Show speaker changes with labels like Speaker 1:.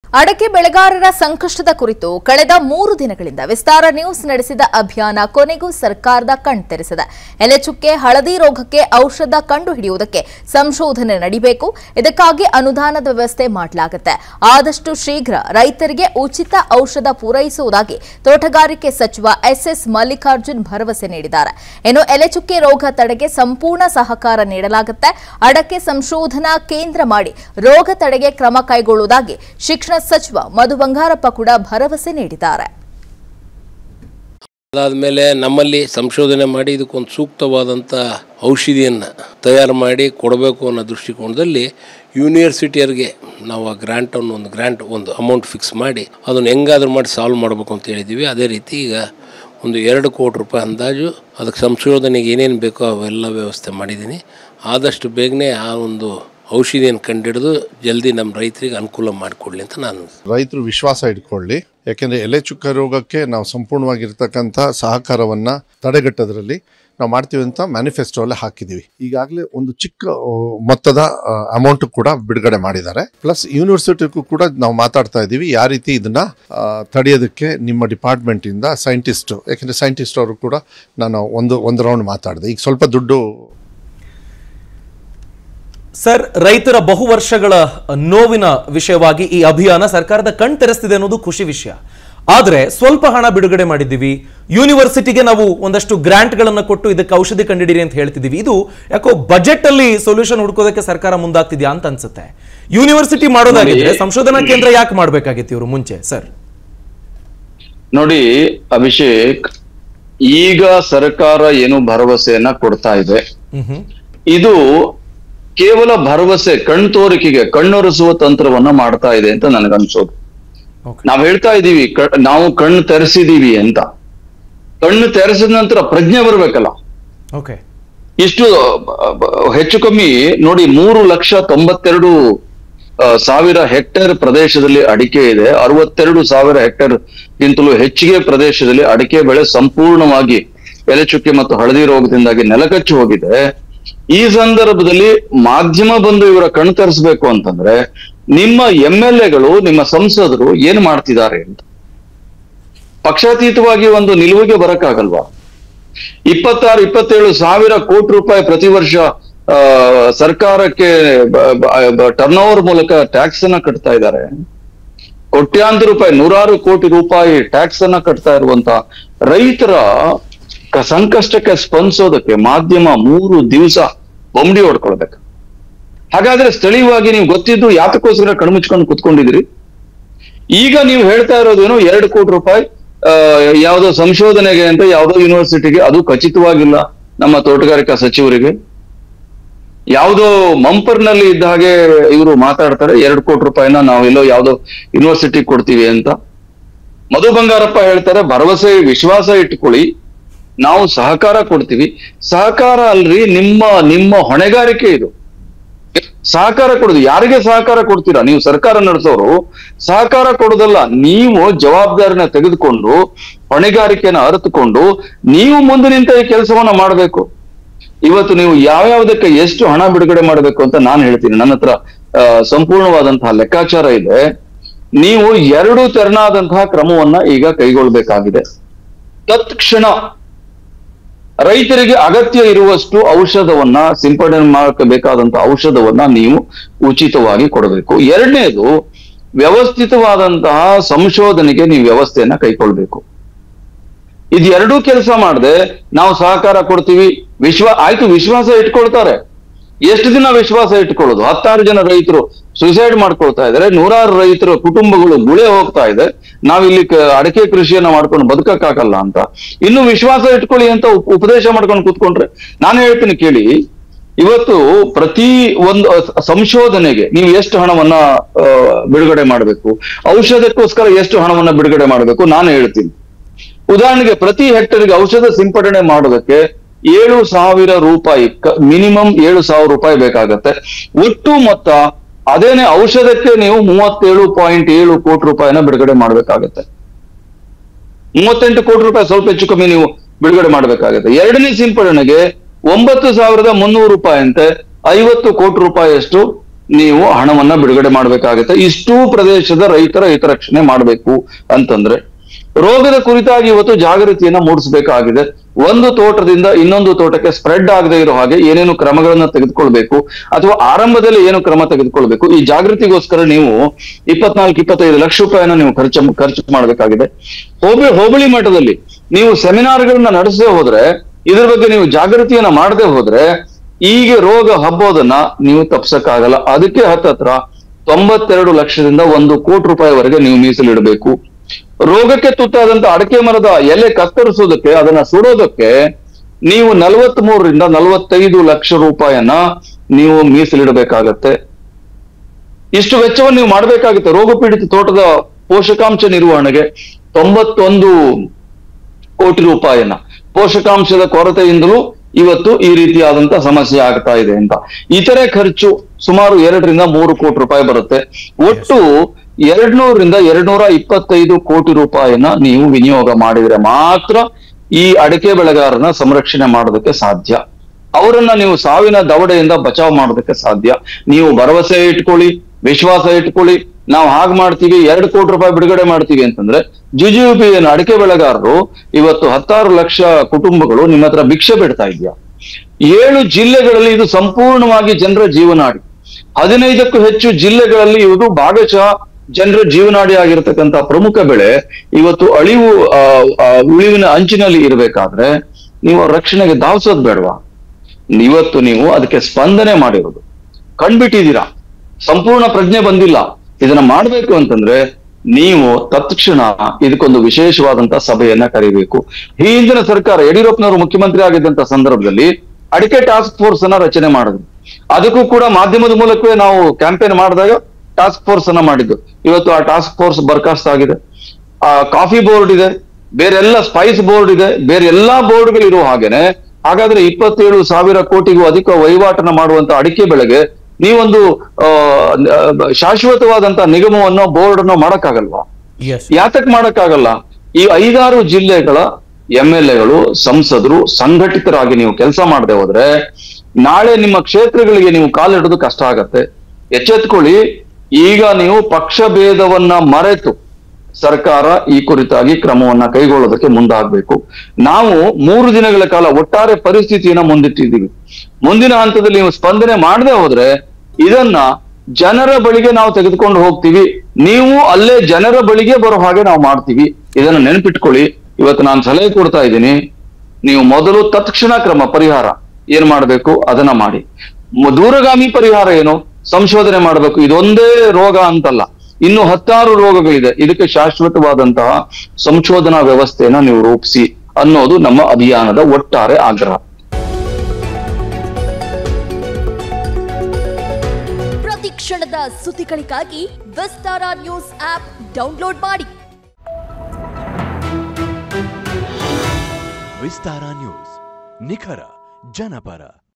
Speaker 1: ಅಡಕೆ ಬೆಳೆಗಾರರ ಸಂಕಷ್ಟದ ಕುರಿತು ಕಳೆದ ಮೂರು ದಿನಗಳಿಂದ ವಿಸ್ತಾರ ನ್ಯೂಸ್ ನಡೆಸಿದ ಅಭಿಯಾನ ಕೊನೆಗೂ ಸರ್ಕಾರದ ಕಣ್ತೆರೆಸಿದೆ ಎಲೆಚುಕ್ಕೆ ಹಳದಿ ರೋಗಕ್ಕೆ ಔಷಧ ಕಂಡುಹಿಡಿಯುವುದಕ್ಕೆ ಸಂಶೋಧನೆ ನಡೀಬೇಕು ಇದಕ್ಕಾಗಿ ಅನುದಾನದ ವ್ಯವಸ್ಥೆ ಮಾಡಲಾಗುತ್ತೆ ಆದಷ್ಟು ಶೀಘ್ರ ರೈತರಿಗೆ ಉಚಿತ ಔಷಧ ಪೂರೈಸುವುದಾಗಿ ತೋಟಗಾರಿಕೆ ಸಚಿವ ಎಸ್ಎಸ್ ಮಲ್ಲಿಕಾರ್ಜುನ್ ಭರವಸೆ ನೀಡಿದ್ದಾರೆ ಇನ್ನು ಎಲೆಚುಕ್ಕೆ ರೋಗ ತಡೆಗೆ ಸಂಪೂರ್ಣ ಸಹಕಾರ ನೀಡಲಾಗುತ್ತೆ ಅಡಕೆ ಸಂಶೋಧನಾ ಕೇಂದ್ರ ಮಾಡಿ ರೋಗ ತಡೆಗೆ ಕ್ರಮ ಕೈಗೊಳ್ಳುವುದಾಗಿ ಶಿಕ್ಷಣ ಸಚಿವ ಮಧು ಬಂಗಾರಪ್ಪ ಕೂಡ ಭರವಸೆ ನೀಡಿದ್ದಾರೆ
Speaker 2: ಅದಾದಮೇಲೆ ನಮ್ಮಲ್ಲಿ ಸಂಶೋಧನೆ ಮಾಡಿ ಇದಕ್ಕೊಂದು ಸೂಕ್ತವಾದಂಥ ಔಷಧಿಯನ್ನು ತಯಾರು ಮಾಡಿ ಕೊಡಬೇಕು ಅನ್ನೋ ದೃಷ್ಟಿಕೋನದಲ್ಲಿ ಯೂನಿವರ್ಸಿಟಿಯರಿಗೆ ನಾವು ಆ ಗ್ರ್ಯಾಂಟನ್ನು ಒಂದು ಗ್ರ್ಯಾಂಟ್ ಒಂದು ಅಮೌಂಟ್ ಫಿಕ್ಸ್ ಮಾಡಿ ಅದನ್ನು ಹೆಂಗಾದ್ರೂ ಮಾಡಿ ಸಾಲ್ವ್ ಮಾಡಬೇಕು ಅಂತ ಹೇಳಿದ್ದೀವಿ ಅದೇ ರೀತಿ ಈಗ ಒಂದು ಎರಡು ಕೋಟಿ ರೂಪಾಯಿ ಅಂದಾಜು ಅದಕ್ಕೆ ಸಂಶೋಧನೆಗೆ ಏನೇನು ಬೇಕೋ ಅವೆಲ್ಲ ವ್ಯವಸ್ಥೆ ಮಾಡಿದ್ದೀನಿ ಆದಷ್ಟು ಬೇಗನೆ ಆ ಒಂದು ಔಷಧಿಯನ್ನು ಕಂಡಿಡಿದು ಜಲ್ದಿ ನಮ್ಮ ರೈತರಿಗೆ ಅನುಕೂಲ ಮಾಡಿಕೊಡ್ಲಿ ಅಂತ ನಾನು
Speaker 3: ರೈತರು ವಿಶ್ವಾಸ ಇಟ್ಕೊಳ್ಳಿ ಯಾಕೆಂದರೆ ಎಲೆ ಚುಕ್ಕ ರೋಗಕ್ಕೆ ನಾವು ಸಂಪೂರ್ಣವಾಗಿರ್ತಕ್ಕಂಥ ಸಹಕಾರವನ್ನು ತಡೆಗಟ್ಟೋದ್ರಲ್ಲಿ ನಾವು ಮಾಡ್ತೀವಿ ಅಂತ ಮ್ಯಾನಿಫೆಸ್ಟೋ ಅಲ್ಲೇ ಹಾಕಿದ್ದೀವಿ ಈಗಾಗಲೇ ಒಂದು ಚಿಕ್ಕ ಆ, ಮೊತ್ತದ ಅಮೌಂಟ್ ಕೂಡ ಬಿಡುಗಡೆ ಮಾಡಿದ್ದಾರೆ ಪ್ಲಸ್ ಯೂನಿವರ್ಸಿಟಿಗೂ ಕೂಡ ನಾವು ಮಾತಾಡ್ತಾ ಇದ್ದೀವಿ ಯಾವ ರೀತಿ ಇದನ್ನ ಆ, ತಡೆಯೋದಕ್ಕೆ ನಿಮ್ಮ ಡಿಪಾರ್ಟ್ಮೆಂಟಿಂದ ಸೈಂಟಿಸ್ಟ್ ಯಾಕೆಂದರೆ ಸೈಂಟಿಸ್ಟ್ ಅವರು ಕೂಡ ನಾನು ಒಂದು ಒಂದು ರೌಂಡ್ ಮಾತಾಡಿದೆ ಈಗ ಸ್ವಲ್ಪ ದುಡ್ಡು
Speaker 4: ಸರ್ ರೈತರ ಬಹು ವರ್ಷಗಳ ನೋವಿನ ವಿಷಯವಾಗಿ ಈ ಅಭಿಯಾನ ಸರ್ಕಾರದ ಕಣ್ ತೆರೆಸ್ತಿದೆ ಅನ್ನೋದು ಖುಷಿ ವಿಷಯ ಆದ್ರೆ ಸ್ವಲ್ಪ ಹಣ ಬಿಡುಗಡೆ ಮಾಡಿದ್ದೀವಿ ಯೂನಿವರ್ಸಿಟಿಗೆ ನಾವು ಒಂದಷ್ಟು ಗ್ರಾಂಟ್ ಗಳನ್ನ ಕೊಟ್ಟು ಇದಕ್ಕೆ ಔಷಧಿ ಕಂಡಿಡಿರಿ ಅಂತ ಹೇಳ್ತಿದೀವಿ ಇದು ಯಾಕೋ ಬಜೆಟ್ ಅಲ್ಲಿ ಸೊಲ್ಯೂಷನ್ ಹುಡ್ಕೋದಕ್ಕೆ ಸರ್ಕಾರ ಮುಂದಾಗ್ತಿದ್ಯಾ ಅಂತ ಅನ್ಸುತ್ತೆ ಯೂನಿವರ್ಸಿಟಿ ಮಾಡೋದಾಗಿದ್ರೆ ಸಂಶೋಧನಾ ಕೇಂದ್ರ ಯಾಕೆ ಮಾಡ್ಬೇಕಾಗಿತ್ತು ಇವರು ಮುಂಚೆ ಸರ್
Speaker 5: ನೋಡಿ ಅಭಿಷೇಕ್ ಈಗ ಸರ್ಕಾರ ಏನು ಭರವಸೆಯನ್ನ ಕೊಡ್ತಾ ಇದೆ
Speaker 4: ಹ್ಮ್ ಹ್ಮ್
Speaker 5: ಇದು ಕೇವಲ ಭರವಸೆ ಕಣ್ತೋರಿಕೆಗೆ ಕಣ್ಣೊರೆಸುವ ತಂತ್ರವನ್ನ ಮಾಡ್ತಾ ಇದೆ ಅಂತ ನನಗನ್ಸೋದು
Speaker 4: Okay.
Speaker 5: ನಾವ್ ಹೇಳ್ತಾ ಇದೀವಿ ಕ- ನಾವು ಕಣ್ಣು ತೆರೆಸಿದೀವಿ ಅಂತ ಕಣ್ಣು ತೆರೆಸಿದ ನಂತರ ಪ್ರಜ್ಞೆ ಬರ್ಬೇಕಲ್ಲ
Speaker 4: ಓಕೆ
Speaker 5: ಇಷ್ಟು ಬ- ಬ- ಹೆಚ್ಚು ಕಮ್ಮಿ ನೋಡಿ ಮೂರು ಲಕ್ಷ ತೊಂಬತ್ತೆರಡು ಆ, ಸಾವಿರ ಹೆಕ್ಟೇರ್ ಪ್ರದೇಶದಲ್ಲಿ ಅಡಿಕೆ ಇದೆ ಅರವತ್ತೆರಡು ಸಾವಿರ ಹೆಕ್ಟೇರ್ ಗಿಂತಲೂ ಹೆಚ್ಚಿಗೆ ಪ್ರದೇಶದಲ್ಲಿ ಅಡಿಕೆ ಬೆಳೆ ಸಂಪೂರ್ಣವಾಗಿ ಎಲೆಚುಕ್ಕೆ ಮತ್ತು ಹಳದಿ ರೋಗದಿಂದಾಗಿ ನೆಲಕಚ್ಚಿ ಹೋಗಿದೆ ಈ ಸಂದರ್ಭದಲ್ಲಿ ಮಾಧ್ಯಮ ಬಂದು ಇವರ ಕಣ್ ತರಿಸ್ಬೇಕು ಅಂತಂದ್ರೆ ನಿಮ್ಮ ಎಂ ಎಲ್ ಎಗಳು ನಿಮ್ಮ ಸಂಸದರು ಏನ್ ಮಾಡ್ತಿದ್ದಾರೆ ಅಂತ ಪಕ್ಷಾತೀತವಾಗಿ ಒಂದು ನಿಲುವಿಗೆ ಬರಕ್ಕಾಗಲ್ವಾ ಇಪ್ಪತ್ತಾರು ಇಪ್ಪತ್ತೇಳು ಸಾವಿರ ಕೋಟಿ ರೂಪಾಯಿ ಪ್ರತಿ ವರ್ಷ ಆ, ಸರ್ಕಾರಕ್ಕೆ ಟರ್ನ್ ಓವರ್ ಮೂಲಕ ಟ್ಯಾಕ್ಸ್ ಅನ್ನ ಕಟ್ತಾ ಇದ್ದಾರೆ ಕೋಟ್ಯಾಂತರ ರೂಪಾಯಿ ನೂರಾರು ಕೋಟಿ ರೂಪಾಯಿ ಟ್ಯಾಕ್ಸ್ ಅನ್ನ ಕಟ್ತಾ ಇರುವಂತ ರೈತರ ಕ- ಸಂಕಷ್ಟಕ್ಕೆ ಸ್ಪಂದಿಸೋದಕ್ಕೆ ಮಾಧ್ಯಮ ಮೂರು ದಿವಸ ಬೊಂಬಡಿ ಹೊಡ್ಕೊಳ್ಬೇಕು ಹಾಗಾದ್ರೆ ಸ್ಥಳೀಯವಾಗಿ ನೀವು ಗೊತ್ತಿದ್ದು ಯಾತಕ್ಕೋಸ್ಕರ ಕಣ್ಮುಚ್ಕೊಂಡು ಕುತ್ಕೊಂಡಿದ್ದೀರಿ ಈಗ ನೀವು ಹೇಳ್ತಾ ಇರೋದೇನು ಎರಡು ಕೋಟಿ ರೂಪಾಯಿ ಆ, ಯಾವುದೋ ಸಂಶೋಧನೆಗೆ ಅಂತ ಯಾವುದೋ ಯೂನಿವರ್ಸಿಟಿಗೆ ಅದು ಖಚಿತವಾಗಿಲ್ಲ ನಮ್ಮ ತೋಟಗಾರಿಕಾ ಸಚಿವರಿಗೆ ಯಾವುದೋ ಮಂಪರ್ನಲ್ಲಿ ಇದ್ದ ಹಾಗೆ ಇವರು ಮಾತಾಡ್ತಾರೆ ಎರಡು ಕೋಟಿ ರೂಪಾಯಿನ ನಾವು ಎಲ್ಲೋ ಯಾವುದೋ ಯೂನಿವರ್ಸಿಟಿ ಕೊಡ್ತೀವಿ ಅಂತ ಮಧು ಬಂಗಾರಪ್ಪ ಹೇಳ್ತಾರೆ ಭರವಸೆ ವಿಶ್ವಾಸ ಇಟ್ಕೊಳ್ಳಿ ನಾವು ಸಹಕಾರ ಕೊಡ್ತೀವಿ ಸಹಕಾರ ಅಲ್ರಿ ನಿಮ್ಮ ನಿಮ್ಮ ಹೊಣೆಗಾರಿಕೆ ಇದು ಸಹಕಾರ ಕೊಡುದು ಯಾರಿಗೆ ಸಹಕಾರ ಕೊಡ್ತೀರಾ ನೀವು ಸರ್ಕಾರ ನಡೆಸೋರು ಸಹಕಾರ ಕೊಡುದಲ್ಲ ನೀವು ಜವಾಬ್ದಾರಿನ ತೆಗೆದುಕೊಂಡು ಹೊಣೆಗಾರಿಕೆನ ಅರಿತುಕೊಂಡು ನೀವು ಮುಂದೆ ನಿಂತ ಈ ಕೆಲಸವನ್ನ ಮಾಡಬೇಕು ಇವತ್ತು ನೀವು ಯಾವ್ಯಾವ್ದಕ್ಕೆ ಎಷ್ಟು ಹಣ ಬಿಡುಗಡೆ ಮಾಡಬೇಕು ಅಂತ ನಾನು ಹೇಳ್ತೀನಿ ನನ್ನ ಹತ್ರ ಆ, ಸಂಪೂರ್ಣವಾದಂತಹ ಲೆಕ್ಕಾಚಾರ ಇದೆ ನೀವು ಎರಡು ತೆರನಾದಂತಹ ಕ್ರಮವನ್ನ ಈಗ ಕೈಗೊಳ್ಬೇಕಾಗಿದೆ ತತ್ಕ್ಷಣ ರೈತರಿಗೆ ಅಗತ್ಯ ಇರುವಷ್ಟು ಔಷಧವನ್ನ ಸಿಂಪಡಣೆ ಮಾಡಬೇಕಾದಂತ ಔಷಧವನ್ನ ನೀವು ಉಚಿತವಾಗಿ ಕೊಡಬೇಕು ಎರಡನೇದು ವ್ಯವಸ್ಥಿತವಾದಂತಹ ಸಂಶೋಧನೆಗೆ ನೀವು ವ್ಯವಸ್ಥೆಯನ್ನ ಕೈಗೊಳ್ಬೇಕು ಇದು ಎರಡೂ ಕೆಲಸ ಮಾಡದೆ ನಾವು ಸಹಕಾರ ಕೊಡ್ತೀವಿ ವಿಶ್ವ ಆಯ್ತು ವಿಶ್ವಾಸ ಇಟ್ಕೊಳ್ತಾರೆ ಎಷ್ಟು ದಿನ ವಿಶ್ವಾಸ ಇಟ್ಕೊಳ್ಳೋದು ಹತ್ತಾರು ಜನ ರೈತರು ಸುಸೈಡ್ ಮಾಡ್ಕೊಳ್ತಾ ಇದ್ದಾರೆ ನೂರಾರು ರೈತರ ಕುಟುಂಬಗಳು ಗುಳೆ ಹೋಗ್ತಾ ಇದೆ ನಾವಿಲ್ಲಿ ಕ- ಅಡಕೆ ಕೃಷಿಯನ್ನ ಮಾಡ್ಕೊಂಡು ಬದುಕಕ್ಕಾಗಲ್ಲ ಅಂತ ಇನ್ನು ವಿಶ್ವಾಸ ಇಟ್ಕೊಳ್ಳಿ ಅಂತ ಉಪ- ಉಪದೇಶ ಮಾಡ್ಕೊಂಡು ಕೂತ್ಕೊಂಡ್ರೆ ನಾನು ಹೇಳ್ತೀನಿ ಕೇಳಿ ಇವತ್ತು ಪ್ರತಿ ಒಂದು ಅ- ಸಂಶೋಧನೆಗೆ ನೀವು ಎಷ್ಟು ಹಣವನ್ನ ಆ, ಬಿಡುಗಡೆ ಮಾಡಬೇಕು ಔಷಧಕ್ಕೋಸ್ಕರ ಎಷ್ಟು ಹಣವನ್ನ ಬಿಡುಗಡೆ ಮಾಡಬೇಕು ನಾನು ಹೇಳ್ತೀನಿ ಉದಾಹರಣೆಗೆ ಪ್ರತಿ ಹೆಕ್ಟರ್ಗೆ ಔಷಧ ಸಿಂಪಡಣೆ ಮಾಡೋದಕ್ಕೆ ಏಳು ಸಾವಿರ ರೂಪಾಯಿ ಮಿನಿಮಮ್ ಏಳು ಸಾವಿರ ರೂಪಾಯಿ ಬೇಕಾಗತ್ತೆ ಒಟ್ಟು ಮೊತ್ತ ಅದೇನೆ ಔಷಧಕ್ಕೆ ನೀವು ಮೂವತ್ತೇಳು ಪಾಯಿಂಟ್ ಏಳು ಕೋಟಿ ರೂಪಾಯಿನ ಬಿಡುಗಡೆ ಮಾಡ್ಬೇಕಾಗತ್ತೆ ಮೂವತ್ತೆಂಟು ಕೋಟಿ ರೂಪಾಯಿ ಸ್ವಲ್ಪ ಹೆಚ್ಚು ಕಮ್ಮಿ ನೀವು ಬಿಡುಗಡೆ ಮಾಡ್ಬೇಕಾಗತ್ತೆ ಎರಡನೇ ಸಿಂಪಡಣೆಗೆ ಒಂಬತ್ತು ಸಾವಿರದ ಮುನ್ನೂರು ರೂಪಾಯಿ ಅಂತೆ ಐವತ್ತು ಕೋಟಿ ರೂಪಾಯಿಯಷ್ಟು ನೀವು ಹಣವನ್ನ ಬಿಡುಗಡೆ ಮಾಡಬೇಕಾಗುತ್ತೆ ಇಷ್ಟೂ ಪ್ರದೇಶದ ರೈತರ ಹಿತರಕ್ಷಣೆ ಮಾಡಬೇಕು ಅಂತಂದ್ರೆ ರೋಗದ ಕುರಿತಾಗಿ ಇವತ್ತು ಜಾಗೃತಿಯನ್ನ ಮೂಡಿಸಬೇಕಾಗಿದೆ ಒಂದು ತೋಟದಿಂದ ಇನ್ನೊಂದು ತೋಟಕ್ಕೆ ಸ್ಪ್ರೆಡ್ ಆಗದೆ ಇರೋ ಹಾಗೆ ಏನೇನು ಕ್ರಮಗಳನ್ನ ತೆಗೆದುಕೊಳ್ಬೇಕು ಅಥವಾ ಆರಂಭದಲ್ಲಿ ಏನು ಕ್ರಮ ತೆಗೆದುಕೊಳ್ಬೇಕು ಈ ಜಾಗೃತಿಗೋಸ್ಕರ ನೀವು ಇಪ್ಪತ್ನಾಲ್ಕು ಇಪ್ಪತ್ತೈದು ಲಕ್ಷ ರೂಪಾಯಿನ ನೀವು ಖರ್ಚು ಖರ್ಚು ಮಾಡಬೇಕಾಗಿದೆ ಹೋಬಳಿ ಹೋಬಳಿ ಮಟ್ಟದಲ್ಲಿ ನೀವು ಸೆಮಿನಾರ್ಗಳನ್ನ ನಡೆಸದೆ ಹೋದ್ರೆ ಇದ್ರ ಬಗ್ಗೆ ನೀವು ಜಾಗೃತಿಯನ್ನ ಮಾಡದೆ ಹೋದ್ರೆ ಈಗ ರೋಗ ಹಬ್ಬೋದನ್ನ ನೀವು ತಪ್ಸಕ್ಕಾಗಲ್ಲ ಅದಕ್ಕೆ ಹತ್ತತ್ರ ತೊಂಬತ್ತೆರಡು ಲಕ್ಷದಿಂದ ಒಂದು ಕೋಟಿ ರೂಪಾಯಿವರೆಗೆ ನೀವು ಮೀಸಲಿಡಬೇಕು ರೋಗಕ್ಕೆ ತುತ್ತಾದಂತ ಅಡಕೆ ಮರದ ಎಲೆ ಕತ್ತರಿಸೋದಕ್ಕೆ ಅದನ್ನ ಸುಡೋದಕ್ಕೆ ನೀವು ನಲವತ್ತ್ ಮೂರರಿಂದ ನಲವತ್ತೈದು ಲಕ್ಷ ರೂಪಾಯನ್ನ ನೀವು ಮೀಸಲಿಡಬೇಕಾಗತ್ತೆ ಇಷ್ಟು ವೆಚ್ಚವನ್ನು ನೀವು ಮಾಡಬೇಕಾಗುತ್ತೆ ರೋಗ ಪೀಡಿತ ತೋಟದ ಪೋಷಕಾಂಶ ನಿರ್ವಹಣೆಗೆ ತೊಂಬತ್ತೊಂದು ಕೋಟಿ ರೂಪಾಯಿಯನ್ನ ಪೋಷಕಾಂಶದ ಕೊರತೆಯಿಂದಲೂ ಇವತ್ತು ಈ ರೀತಿಯಾದಂತ ಸಮಸ್ಯೆ ಆಗ್ತಾ ಇದೆ ಅಂತ ಇತರೆ ಖರ್ಚು ಸುಮಾರು ಎರಡರಿಂದ ಮೂರು ಕೋಟಿ ರೂಪಾಯಿ ಬರುತ್ತೆ ಒಟ್ಟು ಎರಡ್ನೂರರಿಂದ ಎರಡ್ನೂರ ಇಪ್ಪತ್ತೈದು ಕೋಟಿ ರೂಪಾಯಿನ ನೀವು ವಿನಿಯೋಗ ಮಾಡಿದ್ರೆ ಮಾತ್ರ ಈ ಅಡಿಕೆ ಬೆಳೆಗಾರನ ಸಂರಕ್ಷಣೆ ಮಾಡೋದಕ್ಕೆ ಸಾಧ್ಯ ಅವರನ್ನ ನೀವು ಸಾವಿನ ದವಡೆಯಿಂದ ಬಚಾವ್ ಮಾಡೋದಕ್ಕೆ ಸಾಧ್ಯ ನೀವು ಭರವಸೆ ಇಟ್ಕೊಳ್ಳಿ ವಿಶ್ವಾಸ ಇಟ್ಕೊಳ್ಳಿ ನಾವು ಹಾಗೆ ಮಾಡ್ತೀವಿ ಎರಡು ಕೋಟಿ ರೂಪಾಯಿ ಬಿಡುಗಡೆ ಮಾಡ್ತೀವಿ ಅಂತಂದ್ರೆ ಜುಜುಬಿಯನ್ನು ಅಡಿಕೆ ಬೆಳೆಗಾರರು ಇವತ್ತು ಹತ್ತಾರು ಲಕ್ಷ ಕುಟುಂಬಗಳು ನಿಮ್ಮ ಹತ್ರ ಭಿಕ್ಷೆ ಬಿಡ್ತಾ ಇದೆಯಾ ಏಳು ಜಿಲ್ಲೆಗಳಲ್ಲಿ ಇದು ಸಂಪೂರ್ಣವಾಗಿ ಜನರ ಜೀವನಾಡಿ ಹದಿನೈದಕ್ಕೂ ಹೆಚ್ಚು ಜಿಲ್ಲೆಗಳಲ್ಲಿ ಇದು ಭಾಗಶಃ ಜನರ ಜೀವನಾಡಿ ಆಗಿರ್ತಕ್ಕಂಥ ಪ್ರಮುಖ ಬೆಳೆ ಇವತ್ತು ಅಳಿವು ಆ, ಆ, ಉಳಿವಿನ ಅಂಚಿನಲ್ಲಿ ಇರಬೇಕಾದ್ರೆ ನೀವು ರಕ್ಷಣೆಗೆ ಧಾವಿಸೋದ್ ಬೇಡವಾ ಇವತ್ತು ನೀವು ಅದಕ್ಕೆ ಸ್ಪಂದನೆ ಮಾಡಿರೋದು ಕಂಡ್ಬಿಟ್ಟಿದ್ದೀರಾ ಸಂಪೂರ್ಣ ಪ್ರಜ್ಞೆ ಬಂದಿಲ್ಲ ಇದನ್ನ ಮಾಡ್ಬೇಕು ಅಂತಂದ್ರೆ ನೀವು ತತ್ಕ್ಷಣ ಇದಕ್ಕೊಂದು ವಿಶೇಷವಾದಂತ ಸಭೆಯನ್ನ ಕರಿಬೇಕು ಈ ಹಿಂದಿನ ಸರ್ಕಾರ ಯಡಿಯೂರಪ್ಪನವರು ಮುಖ್ಯಮಂತ್ರಿ ಆಗಿದ್ದಂತ ಸಂದರ್ಭದಲ್ಲಿ ಅಡಿಕೆ ಟಾಸ್ಕ್ ಫೋರ್ಸ್ ಅನ್ನ ರಚನೆ ಮಾಡಿದ್ರು ಅದಕ್ಕೂ ಕೂಡ ಮಾಧ್ಯಮದ ಮೂಲಕವೇ ನಾವು ಕ್ಯಾಂಪೇನ್ ಮಾಡಿದಾಗ ಟಾಸ್ಕ್ ಫೋರ್ಸ್ ಅನ್ನ ಮಾಡಿದ್ದು ಇವತ್ತು ಆ ಟಾಸ್ಕ್ ಫೋರ್ಸ್ ಬರ್ಖಾಸ್ತ್ ಆಗಿದೆ ಆ ಕಾಫಿ ಬೋರ್ಡ್ ಇದೆ ಬೇರೆಲ್ಲ ಸ್ಪೈಸ್ ಬೋರ್ಡ್ ಇದೆ ಬೇರೆ ಎಲ್ಲಾ ಬೋರ್ಡ್ಗಳು ಇರೋ ಹಾಗೇನೆ ಹಾಗಾದ್ರೆ ಇಪ್ಪತ್ತೇಳು ಸಾವಿರ ಕೋಟಿಗೂ ಅಧಿಕ ವಹಿವಾಟನ್ನ ಮಾಡುವಂತ ಅಡಿಕೆ ಬೆಳೆಗೆ ನೀವೊಂದು ಆ, ನ- ಶಾಶ್ವತವಾದಂತ ನಿಗಮವನ್ನು ಬೋರ್ಡ್ ಅನ್ನು ಮಾಡಕ್ಕಾಗಲ್ವಾ
Speaker 4: ಎಸ್
Speaker 5: ಯಾತಕ್ ಮಾಡಕ್ಕಾಗಲ್ಲ ಈ ಐದಾರು ಜಿಲ್ಲೆಗಳ ಎಂ ಎಲ್ ಎಗಳು ಸಂಸದರು ಸಂಘಟಿತರಾಗಿ ನೀವು ಕೆಲಸ ಮಾಡದೆ ಹೋದ್ರೆ ನಾಳೆ ನಿಮ್ಮ ಕ್ಷೇತ್ರಗಳಿಗೆ ನೀವು ಕಾಲಿಡೋದು ಕಷ್ಟ ಆಗತ್ತೆ ಎಚ್ಚೆತ್ಕೊಳ್ಳಿ ಈಗ ನೀವು ಪಕ್ಷ ಭೇದವನ್ನ ಮರೆತು ಸರ್ಕಾರ ಈ ಕುರಿತಾಗಿ ಕ್ರಮವನ್ನ ಕೈಗೊಳ್ಳೋದಕ್ಕೆ ಮುಂದಾಗಬೇಕು ನಾವು ಮೂರು ದಿನಗಳ ಕಾಲ ಒಟ್ಟಾರೆ ಪರಿಸ್ಥಿತಿಯನ್ನ ಮುಂದಿಟ್ಟಿದ್ದೀವಿ ಮುಂದಿನ ಹಂತದಲ್ಲಿ ನೀವು ಸ್ಪಂದನೆ ಮಾಡದೆ ಹೋದ್ರೆ ಇದನ್ನ ಜನರ ಬಳಿಗೆ ನಾವು ತೆಗೆದುಕೊಂಡು ಹೋಗ್ತೀವಿ ನೀವು ಅಲ್ಲೇ ಜನರ ಬಳಿಗೆ ಬರೋ ಹಾಗೆ ನಾವು ಮಾಡ್ತೀವಿ ಇದನ್ನ ನೆನಪಿಟ್ಕೊಳ್ಳಿ ಇವತ್ತು ನಾನು ಸಲಹೆ ಕೊಡ್ತಾ ಇದ್ದೀನಿ ನೀವು ಮೊದಲು ತತ್ಕ್ಷಣ ಕ್ರಮ ಪರಿಹಾರ ಏನ್ ಮಾಡ್ಬೇಕು ಅದನ್ನ ಮಾಡಿ ಮ- ದೂರಗಾಮಿ ಪರಿಹಾರ ಏನು ಸಂಶೋಧನೆ ಮಾಡಬೇಕು ಇದೊಂದೇ ರೋಗ ಅಂತಲ್ಲ ಇನ್ನು ಹತ್ತಾರು ರೋಗಗಳಿದೆ ಇದಕ್ಕೆ ಶಾಶ್ವತವಾದಂತಹ ಸಂಶೋಧನಾ ವ್ಯವಸ್ಥೆಯನ್ನ ನೀವು ರೂಪಿಸಿ ಅನ್ನೋದು ನಮ್ಮ ಅಭಿಯಾನದ ಒಟ್ಟಾರೆ ಆಗ್ರಹ
Speaker 6: ಪ್ರತಿ ಕ್ಷಣದ ಸುದ್ದಿಗಳಿಗಾಗಿ ವಿಸ್ತಾರ ನ್ಯೂಸ್ ಆಪ್ ಡೌನ್ಲೋಡ್ ಮಾಡಿ
Speaker 7: ವಿಸ್ತಾರ ನ್ಯೂಸ್ ನಿಖರ ಜನಪರ